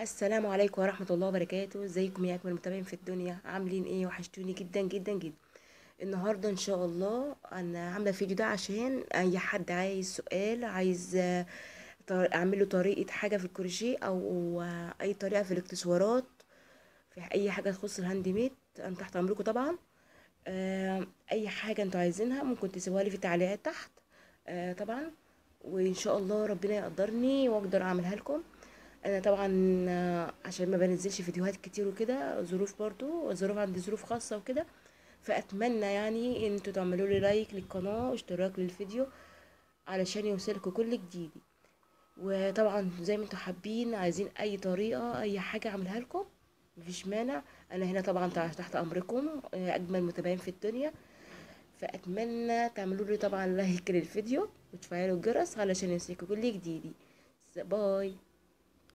السلام عليكم ورحمة الله وبركاته ازيكم يا اجمل متابعين في الدنيا عاملين ايه وحشتوني جدا جدا جدا النهاردة ان شاء الله انا عاملة الفيديو ده عشان اي حد عايز سؤال عايز آه، طر- اعمل له طريقة حاجة في الكروشيه او آه، اي طريقة في الاكسسوارات في اي حاجة تخص الهاند ميد انا تحت امركم طبعا آه، اي حاجة انتوا عايزينها ممكن تسيبوها لي في التعليقات تحت آه، طبعا وان شاء الله ربنا يقدرني واقدر اعملها لكم انا طبعا آه، عشان ما بنزلش فيديوهات كتير وكده ظروف برضو ظروف عندي ظروف خاصة وكده فاتمنى يعني ان انتوا تعملوا لي لايك للقناة واشتراك للفيديو علشان يوصلكوا كل جديد وطبعا زي ما انتوا حابين عايزين اي طريقة اي حاجة اعملها لكم مفيش مانع انا هنا طبعا تحت تحت امركم آه، اجمل متابعين في الدنيا فاتمنى تعملوا لي طبعا لايك للفيديو وتفعلوا الجرس علشان يوصلكوا كل جديد باي